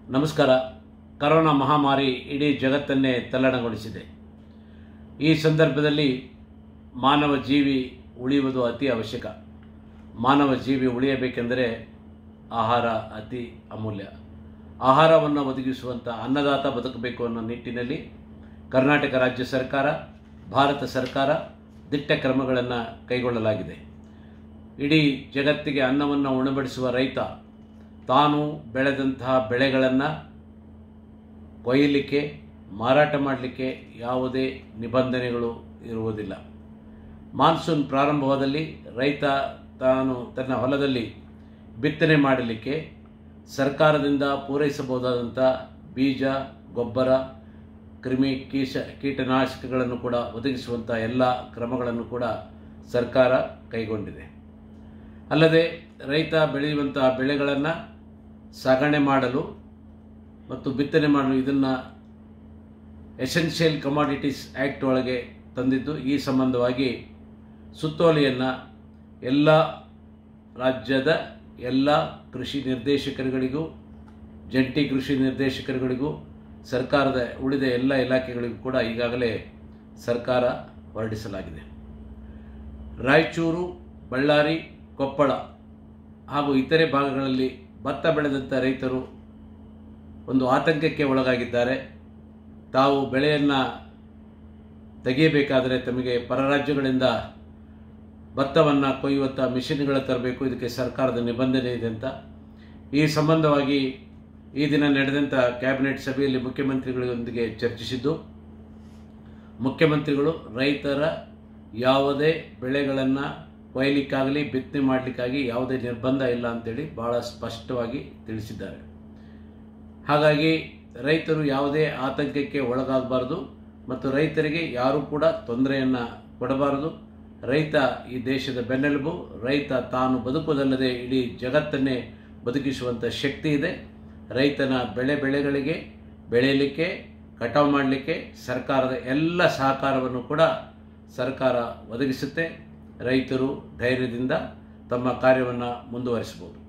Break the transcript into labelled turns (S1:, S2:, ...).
S1: ನಮಸ್ಕಾರ ಕರೋನಾ ಮಹಾಮಾರಿ ಇಡೀ ಜಗತ್ತನ್ನೇ ತಲ್ಲಣಗೊಳಿಸಿದೆ ಈ ಸಂದರ್ಭದಲ್ಲಿ ಮಾನವ ಜೀವಿ ಉಳಿಯುವುದು ಅತಿ ಅವಶ್ಯಕ ಮಾನವ ಜೀವಿ ಉಳಿಯಬೇಕೆಂದರೆ ಆಹಾರ ಅತಿ ಅಮೂಲ್ಯ ಆಹಾರವನ್ನು ಒದಗಿಸುವಂಥ ಅನ್ನದಾತ ಬದುಕಬೇಕು ಅನ್ನೋ ನಿಟ್ಟಿನಲ್ಲಿ ಕರ್ನಾಟಕ ರಾಜ್ಯ ಸರ್ಕಾರ ಭಾರತ ಸರ್ಕಾರ ದಿಟ್ಟ ಕ್ರಮಗಳನ್ನು ಕೈಗೊಳ್ಳಲಾಗಿದೆ ಇಡೀ ಜಗತ್ತಿಗೆ ಅನ್ನವನ್ನು ಉಣಬಡಿಸುವ ರೈತ ತಾನು ಬೆಳೆದಂತಹ ಬೆಳೆಗಳನ್ನು ಕೊಯ್ಯಲಿಕ್ಕೆ ಮಾರಾಟ ಮಾಡಲಿಕ್ಕೆ ಯಾವುದೇ ನಿಬಂಧನೆಗಳು ಇರುವುದಿಲ್ಲ ಮಾನ್ಸೂನ್ ಪ್ರಾರಂಭವಾದಲ್ಲಿ ರೈತ ತಾನು ತನ್ನ ಹೊಲದಲ್ಲಿ ಬಿತ್ತನೆ ಮಾಡಲಿಕ್ಕೆ ಸರ್ಕಾರದಿಂದ ಪೂರೈಸಬಹುದಾದಂಥ ಬೀಜ ಗೊಬ್ಬರ ಕ್ರಿಮಿ ಕೀಶ ಕೀಟನಾಶಕಗಳನ್ನು ಕೂಡ ಒದಗಿಸುವಂಥ ಎಲ್ಲ ಕ್ರಮಗಳನ್ನು ಕೂಡ ಸರ್ಕಾರ ಕೈಗೊಂಡಿದೆ ಅಲ್ಲದೆ ರೈತ ಬೆಳೆಯುವಂತಹ ಬೆಳೆಗಳನ್ನು ಸಾಗಣೆ ಮಾಡಲು ಮತ್ತು ಬಿತ್ತನೆ ಮಾಡಲು ಇದನ್ನು ಎಸೆನ್ಷಿಯಲ್ ಕಮಾಡಿಟೀಸ್ ಆ್ಯಕ್ಟ್ ಒಳಗೆ ತಂದಿದ್ದು ಈ ಸಂಬಂಧವಾಗಿ ಸುತ್ತೋಲೆಯನ್ನು ಎಲ್ಲ ರಾಜ್ಯದ ಎಲ್ಲ ಕೃಷಿ ನಿರ್ದೇಶಕರುಗಳಿಗೂ ಜಂಟಿ ಕೃಷಿ ನಿರ್ದೇಶಕರುಗಳಿಗೂ ಸರ್ಕಾರದ ಉಳಿದ ಎಲ್ಲ ಇಲಾಖೆಗಳಿಗೂ ಕೂಡ ಈಗಾಗಲೇ ಸರ್ಕಾರ ಹೊರಡಿಸಲಾಗಿದೆ ರಾಯಚೂರು ಬಳ್ಳಾರಿ ಕೊಪ್ಪಳ ಹಾಗೂ ಇತರೆ ಭಾಗಗಳಲ್ಲಿ ಭತ್ತ ಬೆಳೆದಂಥ ರೈತರು ಒಂದು ಆತಂಕಕ್ಕೆ ಒಳಗಾಗಿದ್ದಾರೆ ತಾವು ಬೆಳೆಯನ್ನು ತೆಗೆಯಬೇಕಾದರೆ ತಮಗೆ ಪರ ರಾಜ್ಯಗಳಿಂದ ಭತ್ತವನ್ನು ಕೊಯ್ಯುವಂಥ ಮಿಷಿನ್ಗಳ ತರಬೇಕು ಇದಕ್ಕೆ ಸರ್ಕಾರದ ನಿಬಂಧನೆ ಇದೆ ಅಂತ ಈ ಸಂಬಂಧವಾಗಿ ಈ ದಿನ ನಡೆದಂಥ ಕ್ಯಾಬಿನೆಟ್ ಸಭೆಯಲ್ಲಿ ಮುಖ್ಯಮಂತ್ರಿಗಳೊಂದಿಗೆ ಚರ್ಚಿಸಿದ್ದು ಮುಖ್ಯಮಂತ್ರಿಗಳು ರೈತರ ಯಾವುದೇ ಬೆಳೆಗಳನ್ನು ಕೊಯ್ಲಿಕ್ಕಾಗಲಿ ಬಿತ್ತನೆ ಮಾಡಲಿಕ್ಕಾಗಿ ಯಾವುದೇ ನಿರ್ಬಂಧ ಇಲ್ಲ ಅಂತೇಳಿ ಭಾಳ ಸ್ಪಷ್ಟವಾಗಿ ತಿಳಿಸಿದ್ದಾರೆ ಹಾಗಾಗಿ ರೈತರು ಯಾವುದೇ ಆತಂಕಕ್ಕೆ ಒಳಗಾಗಬಾರ್ದು ಮತ್ತು ರೈತರಿಗೆ ಯಾರೂ ಕೂಡ ತೊಂದರೆಯನ್ನು ಕೊಡಬಾರದು ರೈತ ಈ ದೇಶದ ಬೆನ್ನೆಲುಬು ರೈತ ತಾನು ಬದುಕುವುದಲ್ಲದೆ ಇಡೀ ಜಗತ್ತನ್ನೇ ಬದುಕಿಸುವಂಥ ಶಕ್ತಿ ಇದೆ ರೈತನ ಬೆಳೆ ಬೆಳೆಗಳಿಗೆ ಬೆಳೆಯಲಿಕ್ಕೆ ಕಟಾವು ಮಾಡಲಿಕ್ಕೆ ಸರ್ಕಾರದ ಎಲ್ಲ ಸಹಕಾರವನ್ನು ಕೂಡ ಸರ್ಕಾರ ಒದಗಿಸುತ್ತೆ ರೈತರು ಧೈರ್ಯದಿಂದ ತಮ್ಮ ಕಾರ್ಯವನ್ನು ಮುಂದುವರಿಸಬಹುದು